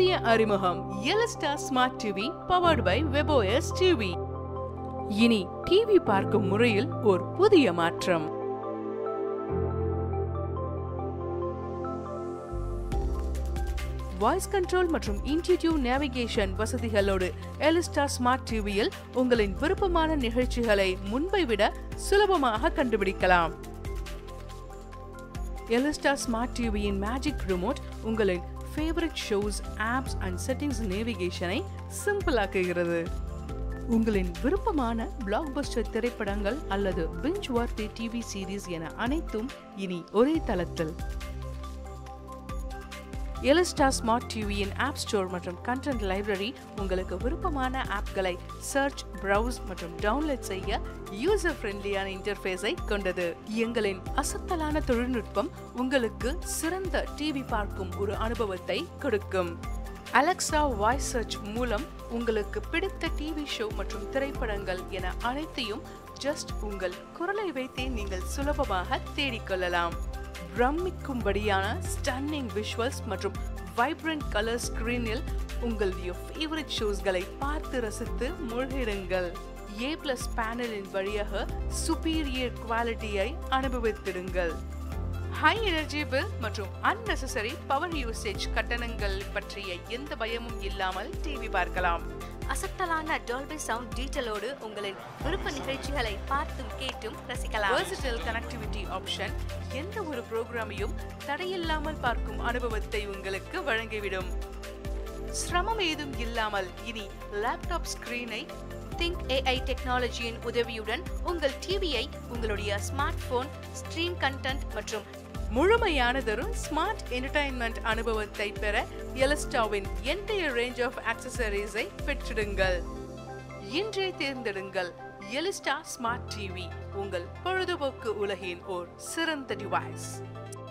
புதிய அறிமுகம் Elista smart TV powered by webOS TV இனி டிவி பார்க்கும் முறையில் ஒரு புதிய மாற்றம் வாய்ஸ் கண்ட்ரோல் மற்றும் இன்டியூட்டிவ் நேவிகேஷன் வசதிகளோடு எலிஸ்டா ஸ்மார்ட் டிவியில் உங்களின் விருப்பமான நிகழ்ச்சிகளை முன்பை விட சுலபமாக கண்டுபிடிக்கலாம் எலிஸ்டா ஸ்மார்ட் டிவியின் மேஜிக் ரிமோட் உங்களின் favourite shows apps and settings நேவிகேஷனை சிம்பிளாக்குகிறது உங்களின் விருப்பமான பிளாக்பஸ்டர் திரைப்படங்கள் அல்லது பிஞ்ச் வார்த்தை டிவி சீரிஸ் என அனைத்தும் இனி ஒரே தளத்தில் எலிஸ்டா ஸ்மார்ட் டிவியின் ஆப் ஸ்டோர் மற்றும் கண்டென்ட் லைப்ரரி உங்களுக்கு விருப்பமான ஆப்களை சர்ச் பிரவுஸ் மற்றும் டவுன்லோட் செய்ய யூசர் ஃப்ரெண்ட்லியான இன்டர்ஃபேஸை கொண்டது எங்களின் அசத்தலான தொழில்நுட்பம் உங்களுக்கு சிறந்த டிவி பார்க்கும் ஒரு அனுபவத்தை கொடுக்கும் அலெக்சா வாய்ஸ் சர்ச் மூலம் உங்களுக்கு பிடித்த டிவி ஷோ மற்றும் திரைப்படங்கள் என அனைத்தையும் ஜஸ்ட் உங்கள் குரலை வைத்தே நீங்கள் சுலபமாக தேடிக்கொள்ளலாம் பிரமிக்கும்படியான ஸ்டன்னிங் விஷுவல்ஸ் மற்றும் வைப்ரண்ட் கலர் ஸ்கிரீனில் உங்களுடைய ஃபேவரட் ஷோஸ்களை பார்த்து ரசித்து மூழ்கிடுங்கள் ஏ பிளஸ் பேனலின் வழியாக சுப்பீரியர் குவாலிட்டியை அனுபவித்திடுங்கள் ஹை எனர்ஜி பில் மற்றும் அன்னெசரி பவர் யூசேஜ் கட்டணங்கள் பற்றிய எந்த பயமும் இல்லாமல் டிவி பார்க்கலாம் அசத்தலான டால்பி சவுண்ட் டீட்டலோடு உங்களின் விருப்ப நிகழ்ச்சிகளை பார்த்தும் கேட்டும் ரசிக்கலாம் versatile கனெக்டிவிட்டி ஆப்ஷன் எந்த ஒரு ப்ரோக்ராமையும் தடையில்லாமல் பார்க்கும் அனுபவத்தை உங்களுக்கு வழங்கிவிடும் சிரமம் ஏதும் இல்லாமல் இனி லேப்டாப் ஸ்கிரீனை திங்க் ஏஐ டெக்னாலஜியின் உதவியுடன் உங்கள் டிவியை உங்களுடைய ஸ்மார்ட் போன் ஸ்ட்ரீம் கண்டென்ட் மற்றும் முழுமையானதொரு ஸ்மார்ட் என்டர்டைன்மெண்ட் அனுபவத்தை பெற எலஸ்டாவின் என்டையர் ரேஞ்ச் ஆஃப் ஆக்சசரிஸை பெற்றிடுங்கள் இன்றே தேர்ந்தெடுங்கள் எலிஸ்டா ஸ்மார்ட் டிவி உங்கள் பொழுதுபோக்கு உலகின் ஓர் சிறந்த டிவைஸ்